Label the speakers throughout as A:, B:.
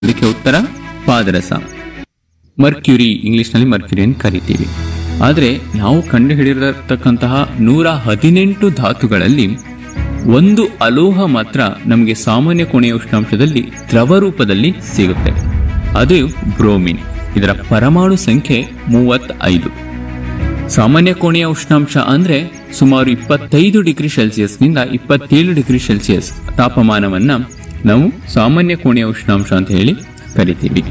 A: ಇದಕ್ಕೆ ಉತ್ತರ ಪಾದರಸ ಮರ್ಕ್ಯುರಿ ಇಂಗ್ಲಿಷ್ನಲ್ಲಿ ಮರ್ಕ್ಯುರಿ ಅಂತ ಕರಿತೀವಿ ಆದರೆ ನಾವು ಕಂಡುಹಿಡಿದಿರತಕ್ಕಂತಹ ನೂರ ಹದಿನೆಂಟು ಧಾತುಗಳಲ್ಲಿ ಒಂದು ಅಲೋಹ ಮಾತ್ರ ನಮಗೆ ಸಾಮಾನ್ಯ ಕೋಣೆಯ ಉಷ್ಣಾಂಶದಲ್ಲಿ ದ್ರವ ರೂಪದಲ್ಲಿ ಸಿಗುತ್ತೆ ಅದು ಬ್ರೋಮಿನ್ ಇದರ ಪರಮಾಣು ಸಂಖ್ಯೆ ಮೂವತ್ತೈದು ಸಾಮಾನ್ಯ ಕೋಣೆಯ ಉಷ್ಣಾಂಶ ಅಂದ್ರೆ ಸುಮಾರು ಇಪ್ಪತ್ತೈದು ಡಿಗ್ರಿ ಸೆಲ್ಸಿಯಸ್ನಿಂದ ಇಪ್ಪತ್ತೇಳು ಡಿಗ್ರಿ ಸೆಲ್ಸಿಯಸ್ ತಾಪಮಾನವನ್ನ ನಾವು ಸಾಮಾನ್ಯ ಕೋಣೆಯ ಉಷ್ಣಾಂಶ ಅಂತ ಹೇಳಿ ಕರಿತೀವಿ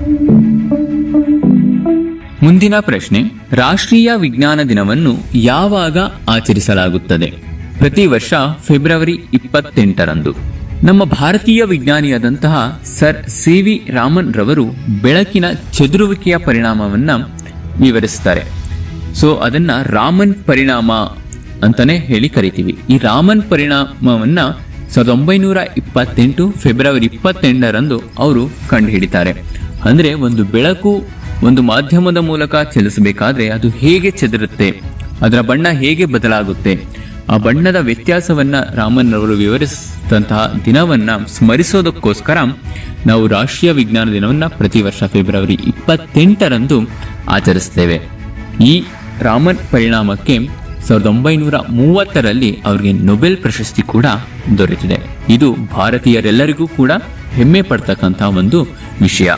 A: ಮುಂದಿನ ಪ್ರಶ್ನೆ ರಾಷ್ಟ್ರೀಯ ವಿಜ್ಞಾನ ದಿನವನ್ನು ಯಾವಾಗ ಆಚರಿಸಲಾಗುತ್ತದೆ ಪ್ರತಿ ವರ್ಷ ಫೆಬ್ರವರಿ ಇಪ್ಪತ್ತೆಂಟರಂದು ನಮ್ಮ ಭಾರತೀಯ ವಿಜ್ಞಾನಿಯಾದಂತಹ ಸರ್ ಸಿ ವಿ ರಾಮನ್ ರವರು ಬೆಳಕಿನ ಚದುರುವಿಕೆಯ ಪರಿಣಾಮವನ್ನ ವಿವರಿಸ್ತಾರೆ ಸೊ ಅದನ್ನ ರಾಮನ್ ಪರಿಣಾಮ ಅಂತಾನೆ ಹೇಳಿ ಕರಿತೀವಿ ಈ ರಾಮನ್ ಪರಿಣಾಮವನ್ನ ಸಾವಿರದ ಒಂಬೈನೂರ ಇಪ್ಪತ್ತೆಂಟು ಫೆಬ್ರವರಿ ಇಪ್ಪತ್ತೆಂಟರಂದು ಅವರು ಕಂಡುಹಿಡಿತಾರೆ ಅಂದ್ರೆ ಒಂದು ಬೆಳಕು ಒಂದು ಮಾಧ್ಯಮದ ಮೂಲಕ ಚಲಿಸಬೇಕಾದ್ರೆ ಅದು ಹೇಗೆ ಚದುರುತ್ತೆ ಅದರ ಬಣ್ಣ ಹೇಗೆ ಬದಲಾಗುತ್ತೆ ಆ ಬಣ್ಣದ ವ್ಯತ್ಯಾಸವನ್ನ ರಾಮನ್ ಅವರು ವಿವರಿಸಿದಂತಹ ದಿನವನ್ನ ಸ್ಮರಿಸೋದಕ್ಕೋಸ್ಕರ ನಾವು ರಾಷ್ಟ್ರೀಯ ವಿಜ್ಞಾನ ದಿನವನ್ನ ಪ್ರತಿ ವರ್ಷ ಫೆಬ್ರವರಿ ಇಪ್ಪತ್ತೆಂಟರಂದು ಆಚರಿಸ್ತೇವೆ ಈ ರಾಮನ್ ಪರಿಣಾಮಕ್ಕೆ ಸಾವಿರದ ಒಂಬೈನೂರ ಮೂವತ್ತರಲ್ಲಿ ಅವರಿಗೆ ನೊಬೆಲ್ ಪ್ರಶಸ್ತಿ ಕೂಡ ದೊರೆತಿದೆ ಇದು ಭಾರತೀಯರೆಲ್ಲರಿಗೂ ಕೂಡ ಹೆಮ್ಮೆ ಪಡ್ತಕ್ಕಂತಹ ಒಂದು ವಿಷಯ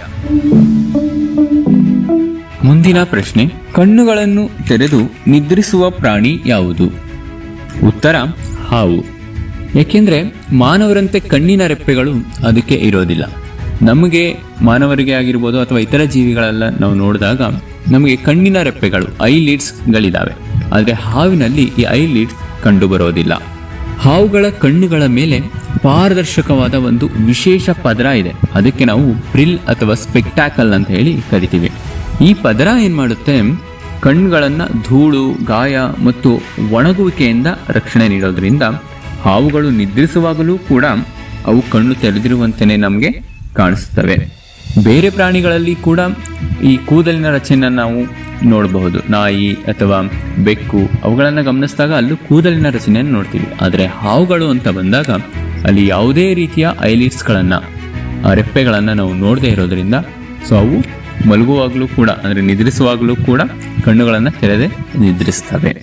A: ಮುಂದಿನ ಪ್ರಶ್ನೆ ಕಣ್ಣುಗಳನ್ನು ತೆರೆದು ನಿದ್ರಿಸುವ ಪ್ರಾಣಿ ಯಾವುದು ಉತ್ತರ ಹಾವು ಏಕೆಂದ್ರೆ ಮಾನವರಂತೆ ಕಣ್ಣಿನ ರೆಪ್ಪೆಗಳು ಅದಕ್ಕೆ ಇರೋದಿಲ್ಲ ನಮಗೆ ಮಾನವರಿಗೆ ಆಗಿರ್ಬೋದು ಅಥವಾ ಇತರ ಜೀವಿಗಳೆಲ್ಲ ನಾವು ನೋಡಿದಾಗ ನಮಗೆ ಕಣ್ಣಿನ ರೆಪ್ಪೆಗಳು ಐ ಗಳಿದಾವೆ ಆದರೆ ಹಾವಿನಲ್ಲಿ ಈ ಐ ಲೀಡ್ಸ್ ಕಂಡು ಬರೋದಿಲ್ಲ ಹಾವುಗಳ ಕಣ್ಣುಗಳ ಮೇಲೆ ಪಾರದರ್ಶಕವಾದ ಒಂದು ವಿಶೇಷ ಪದರ ಇದೆ ಅದಕ್ಕೆ ನಾವು ಪ್ರಿಲ್ ಅಥವಾ ಸ್ಪೆಕ್ಟಾಕಲ್ ಅಂತ ಹೇಳಿ ಕರಿತೀವಿ ಈ ಪದರ ಏನ್ ಮಾಡುತ್ತೆ ಕಣ್ಣುಗಳನ್ನ ಧೂಳು ಗಾಯ ಮತ್ತು ಒಣಗುವಿಕೆಯಿಂದ ರಕ್ಷಣೆ ನೀಡೋದ್ರಿಂದ ಹಾವುಗಳು ನಿದ್ರಿಸುವಾಗಲೂ ಕೂಡ ಅವು ಕಣ್ಣು ತೆರೆದಿರುವಂತೆಯೇ ನಮಗೆ ಕಾಣಿಸ್ತವೆ ಬೇರೆ ಪ್ರಾಣಿಗಳಲ್ಲಿ ಕೂಡ ಈ ಕೂದಲಿನ ರಚನೆಯನ್ನು ನಾವು ನೋಡಬಹುದು ನಾಯಿ ಅಥವಾ ಬೆಕ್ಕು ಅವುಗಳನ್ನು ಗಮನಿಸಿದಾಗ ಅಲ್ಲೂ ಕೂದಲಿನ ರಚನೆಯನ್ನು ನೋಡ್ತೀವಿ ಆದರೆ ಹಾವುಗಳು ಅಂತ ಬಂದಾಗ ಅಲ್ಲಿ ಯಾವುದೇ ರೀತಿಯ ಐಲಿಟ್ಸ್ಗಳನ್ನು ರೆಪ್ಪೆಗಳನ್ನು ನಾವು ನೋಡದೇ ಇರೋದ್ರಿಂದ ಸೊ ಅವು ಮಲಗುವಾಗಲೂ ಕೂಡ ಅಂದರೆ ನಿದ್ರಿಸುವಾಗಲೂ ಕೂಡ ಕಣ್ಣುಗಳನ್ನು ತೆರೆದೇ ನಿದ್ರಿಸ್ತವೆ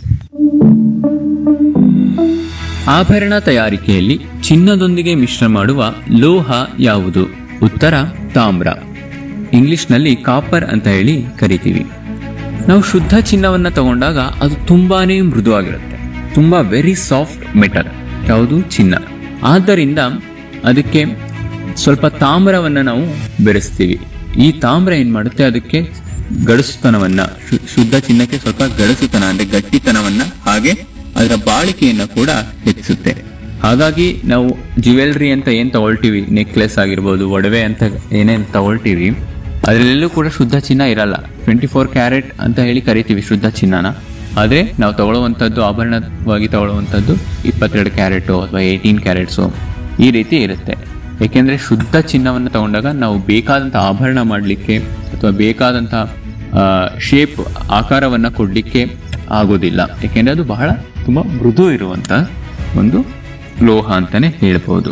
A: ಆಭರಣ ತಯಾರಿಕೆಯಲ್ಲಿ ಚಿನ್ನದೊಂದಿಗೆ ಮಿಶ್ರ ಮಾಡುವ ಲೋಹ ಯಾವುದು ಉತ್ತರ ತಾಮ್ರ ಇಂಗ್ಲಿಷ್ನಲ್ಲಿ ಕಾಪರ್ ಅಂತ ಹೇಳಿ ಕರಿತೀವಿ ನಾವು ಶುದ್ಧ ಚಿನ್ನವನ್ನ ತಗೊಂಡಾಗ ಅದು ತುಂಬಾನೇ ಮೃದುವಾಗಿರುತ್ತೆ ತುಂಬಾ ವೆರಿ ಸಾಫ್ಟ್ ಮೆಟಲ್ ಯಾವುದು ಚಿನ್ನ ಆದ್ದರಿಂದ ಅದಕ್ಕೆ ಸ್ವಲ್ಪ ತಾಮ್ರವನ್ನ ನಾವು ಬೆರೆಸ್ತೀವಿ ಈ ತಾಮ್ರ ಏನ್ ಮಾಡುತ್ತೆ ಅದಕ್ಕೆ ಗಡಸುತನವನ್ನ ಶು- ಶುದ್ಧ ಚಿನ್ನಕ್ಕೆ ಸ್ವಲ್ಪ ಗಡಸುತನ ಅಂದ್ರೆ ಗಟ್ಟಿತನವನ್ನ ಹಾಗೆ ಅದರ ಬಾಳಿಕೆಯನ್ನ ಕೂಡ ಹೆಚ್ಚಿಸುತ್ತೆ ಹಾಗಾಗಿ ನಾವು ಜ್ಯುವೆಲ್ರಿ ಅಂತ ಏನ್ ತಗೊಳ್ತೀವಿ ನೆಕ್ಲೆಸ್ ಆಗಿರ್ಬೋದು ಒಡವೆ ಅಂತ ಏನೇನ್ ತಗೊಳ್ತೀವಿ ಅದರಲ್ಲೆಲ್ಲೂ ಕೂಡ ಶುದ್ಧ ಚಿನ್ನ ಇರಲ್ಲ ಟ್ವೆಂಟಿ ಫೋರ್ ಕ್ಯಾರೆಟ್ ಅಂತ ಹೇಳಿ ಕರಿತೀವಿ ಶುದ್ಧ ಚಿನ್ನನ ಆದರೆ ನಾವು ತಗೊಳ್ಳುವಂಥದ್ದು ಆಭರಣವಾಗಿ ತಗೊಳ್ಳುವಂಥದ್ದು ಇಪ್ಪತ್ತೆರಡು ಕ್ಯಾರೆಟು ಅಥವಾ ಏಯ್ಟೀನ್ ಕ್ಯಾರೆಟ್ಸು ಈ ರೀತಿ ಇರುತ್ತೆ ಏಕೆಂದರೆ ಶುದ್ಧ ಚಿನ್ನವನ್ನು ತಗೊಂಡಾಗ ನಾವು ಬೇಕಾದಂಥ ಆಭರಣ ಮಾಡಲಿಕ್ಕೆ ಅಥವಾ ಬೇಕಾದಂಥ ಶೇಪ್ ಆಕಾರವನ್ನು ಕೊಡಲಿಕ್ಕೆ ಆಗೋದಿಲ್ಲ ಏಕೆಂದರೆ ಅದು ಬಹಳ ತುಂಬ ಮೃದು ಇರುವಂಥ ಒಂದು ಲೋಹ ಅಂತಲೇ ಹೇಳ್ಬೋದು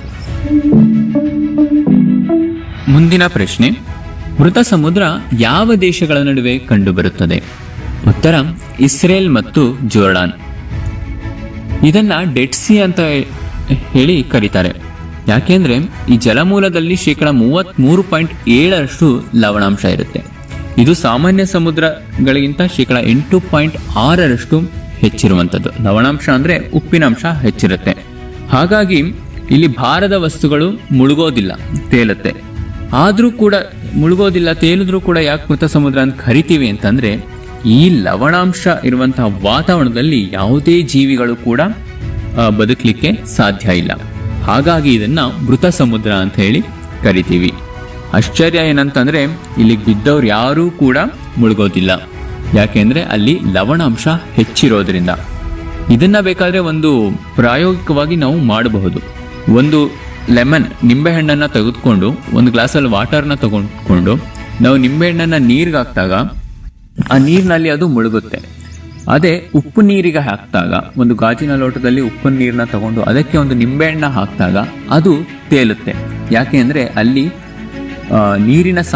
A: ಮುಂದಿನ ಪ್ರಶ್ನೆ ಮೃತ ಸಮುದ್ರ ಯಾವ ದೇಶಗಳ ನಡುವೆ ಕಂಡುಬರುತ್ತದೆ ಉತ್ತರ ಇಸ್ರೇಲ್ ಮತ್ತು ಜೋರ್ಡಾನ್ ಇದನ್ನ ಡೆಡ್ ಸಿ ಅಂತ ಹೇಳಿ ಕರೀತಾರೆ ಯಾಕೆಂದ್ರೆ ಈ ಜಲಮೂಲದಲ್ಲಿ ಶೇಕಡ ಮೂವತ್ತ್ ಮೂರು ಪಾಯಿಂಟ್ ಏಳರಷ್ಟು ಲವಣಾಂಶ ಇರುತ್ತೆ ಇದು ಸಾಮಾನ್ಯ ಸಮುದ್ರಗಳಿಗಿಂತ ಶೇಕಡ ಎಂಟು ಪಾಯಿಂಟ್ ಆರರಷ್ಟು ಹೆಚ್ಚಿರುವಂಥದ್ದು ಲವಣಾಂಶ ಅಂದ್ರೆ ಉಪ್ಪಿನಾಂಶ ಹೆಚ್ಚಿರುತ್ತೆ ಹಾಗಾಗಿ ಇಲ್ಲಿ ಭಾರದ ವಸ್ತುಗಳು ಮುಳುಗೋದಿಲ್ಲ ತೇಲುತ್ತೆ ಆದ್ರೂ ಕೂಡ ಮುಳುಗೋದಿಲ್ಲ ತೇಲಿದ್ರೂ ಕೂಡ ಯಾಕೆ ಮೃತ ಸಮುದ್ರ ಅಂತ ಕರಿತೀವಿ ಅಂತಂದ್ರೆ ಈ ಲವಣಾಂಶ ಇರುವಂತಹ ವಾತಾವರಣದಲ್ಲಿ ಯಾವುದೇ ಜೀವಿಗಳು ಕೂಡ ಆ, ಬದುಕಲಿಕ್ಕೆ ಸಾಧ್ಯ ಇಲ್ಲ ಹಾಗಾಗಿ ಇದನ್ನ ಮೃತ ಸಮುದ್ರ ಅಂತ ಹೇಳಿ ಕರಿತೀವಿ ಆಶ್ಚರ್ಯ ಏನಂತಂದ್ರೆ ಇಲ್ಲಿಗೆ ಬಿದ್ದವ್ರು ಯಾರೂ ಕೂಡ ಮುಳುಗೋದಿಲ್ಲ ಯಾಕೆಂದ್ರೆ ಅಲ್ಲಿ ಲವಣಾಂಶ ಹೆಚ್ಚಿರೋದ್ರಿಂದ ಇದನ್ನ ಬೇಕಾದ್ರೆ ಒಂದು ಪ್ರಾಯೋಗಿಕವಾಗಿ ನಾವು ಮಾಡಬಹುದು ಒಂದು ಲೆಮನ್ ನಿಂಬೆಹಣ್ಣನ್ನ ತೆಗೆದುಕೊಂಡು ಒಂದು ಗ್ಲಾಸಲ್ಲಿ ವಾಟರ್ನ ತಗೊಂಡ್ಕೊಂಡು ನಾವು ನಿಂಬೆಹಣ್ಣನ್ನ ನೀರ್ಗೆ ಹಾಕಿದಾಗ ಆ ನೀರಿನಲ್ಲಿ ಅದು ಮುಳುಗುತ್ತೆ ಅದೇ ಉಪ್ಪು ನೀರಿಗೆ ಹಾಕಿದಾಗ ಒಂದು ಗಾಜಿನ ಲೋಟದಲ್ಲಿ ಉಪ್ಪು ನೀರನ್ನ ತಗೊಂಡು ಅದಕ್ಕೆ ಒಂದು ನಿಂಬೆಹಣ್ಣ ಹಾಕಿದಾಗ ಅದು ತೇಲುತ್ತೆ ಯಾಕೆ ಅಂದ್ರೆ ಅಲ್ಲಿ ಆ, ನೀರಿನ